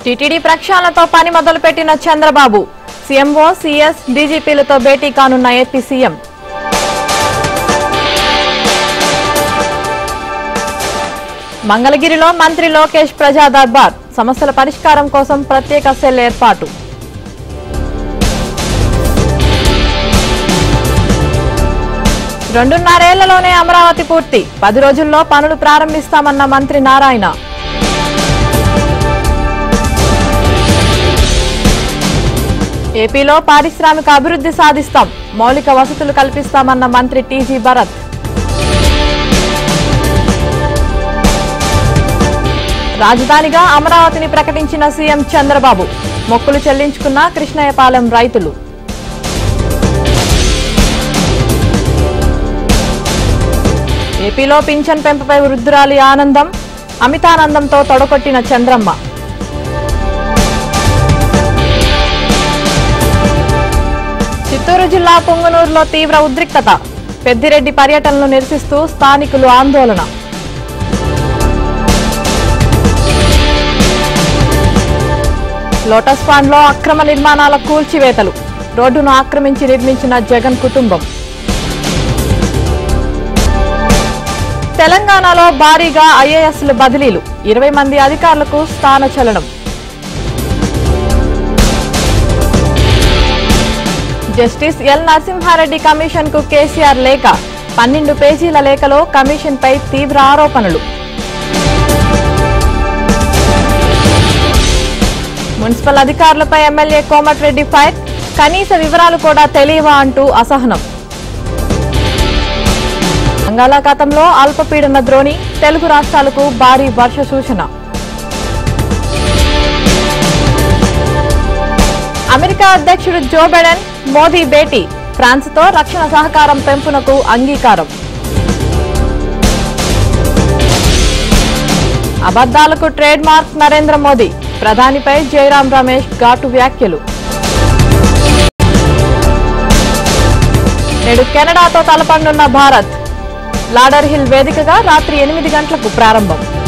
TTD ప్రక్షాళనతో పని మొదలుపెట్టిన Chandrababu CMO CS డీజీపీలతో భేటీ కానున్న ఏపీ సీఎం మంగళగిరిలో మంత్రి లోకేష్ ప్రజా దర్బార్ సమస్యల పరిష్కారం కోసం ప్రత్యేక సెల్ ఏర్పాటు రెండున్నరేళ్లలోనే అమరావతి పూర్తి పది రోజుల్లో పనులు ప్రారంభిస్తామన్న మంత్రి నారాయణ ఏపీలో పారిశ్రామిక అభివృద్ధి సాధిస్తాం మౌలిక వసతులు కల్పిస్తామన్న మంత్రి టీజీ భరత్ రాజధానిగా అమరావతిని ప్రకటించిన సీఎం చంద్రబాబు మొక్కులు చెల్లించుకున్న కృష్ణయ్యపాలెం రైతులు ఏపీలో పింఛన్ పెంపుపై వృద్ధురాలి ఆనందం అమితానందంతో తొడగొట్టిన చంద్రమ్మ చిత్తూరు జిల్లా పొంగనూరులో తీవ్ర ఉద్రిక్తత పెద్దిరెడ్డి పర్యటనను నిరసిస్తూ స్థానికులు ఆందోళన లోటస్ పాండ్ లో అక్రమ నిర్మాణాల కూల్చివేతలు రోడ్డును ఆక్రమించి నిర్మించిన జగన్ కుటుంబం తెలంగాణలో భారీగా ఐఏఎస్లు బదిలీలు ఇరవై మంది అధికారులకు స్థానచలనం జస్టిస్ ఎల్ నరసింహారెడ్డి కమిషన్ కు కేసీఆర్ లేఖ పన్నెండు పేజీల లేఖలో కమిషన్ పై తీవ్ర ఆరోపణలు మున్సిపల్ అధికారులపై ఎమ్మెల్యే కోమటిరెడ్డి ఫైర్ కనీస వివరాలు కూడా తెలియవా అంటూ అసహనం బంగాళాఖాతంలో అల్పపీడన ద్రోణి తెలుగు రాష్ట్రాలకు భారీ వర్ష సూచన అమెరికా అధ్యక్షుడు జో బైడెన్ మోదీ భేటీ ఫ్రాన్స్తో రక్షణ సహకారం పెంపునకు అంగీకారం అబద్దాలకు ట్రేడ్ మార్క్ నరేంద్ర మోదీ ప్రధానిపై జయరాం రమేష్ ఘాటు వ్యాఖ్యలు నేడు కెనడాతో తలపడనున్న భారత్ లాడర్ హిల్ వేదికగా రాత్రి ఎనిమిది గంటలకు ప్రారంభం